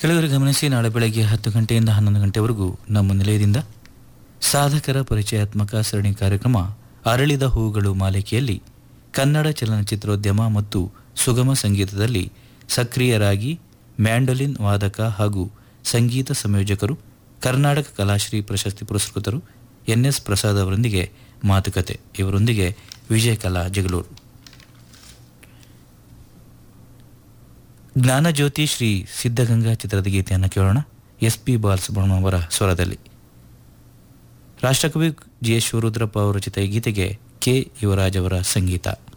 ಕೆಲವರು ಗಮನಿಸಿ ನಾಳೆ ಬೆಳಗ್ಗೆ ಹತ್ತು ಗಂಟೆಯಿಂದ ಹನ್ನೊಂದು ಗಂಟೆವರೆಗೂ ನಮ್ಮ ನಿಲಯದಿಂದ ಸಾಧಕರ ಪರಿಚಯಾತ್ಮಕ ಸರಣಿ ಕಾರ್ಯಕ್ರಮ ಅರಳಿದ ಹೂಗಳು ಮಾಲಿಕೆಯಲ್ಲಿ ಕನ್ನಡ ಚಲನಚಿತ್ರೋದ್ಯಮ ಮತ್ತು ಸುಗಮ ಸಂಗೀತದಲ್ಲಿ ಸಕ್ರಿಯರಾಗಿ ಮ್ಯಾಂಡೋಲಿನ್ ವಾದಕ ಹಾಗೂ ಸಂಗೀತ ಸಂಯೋಜಕರು ಕರ್ನಾಟಕ ಕಲಾಶ್ರೀ ಪ್ರಶಸ್ತಿ ಪುರಸ್ಕೃತರು ಎನ್ ಎಸ್ ಪ್ರಸಾದ್ ಅವರೊಂದಿಗೆ ಮಾತುಕತೆ ಇವರೊಂದಿಗೆ ವಿಜಯ ಕಲಾ ಜಗಳೂರು ಜ್ಞಾನಜ್ಯೋತಿ ಶ್ರೀ ಸಿದ್ಧಗಂಗಾ ಚಿತ್ರದ ಗೀತೆಯನ್ನು ಕೇಳೋಣ ಎಸ್ ಪಿ ಬಾಲಸುಬ್ರಹ್ಮಣ್ಯ ಅವರ ಸ್ವರದಲ್ಲಿ ರಾಷ್ಟ್ರಕವಿ ಜಿ ಎಸ್ ಶಿವರುದ್ರಪ್ಪ ಅವರ ರಚಿತ ಈ ಗೀತೆಗೆ ಕೆ ಯುವರಾಜ್ ಅವರ ಸಂಗೀತ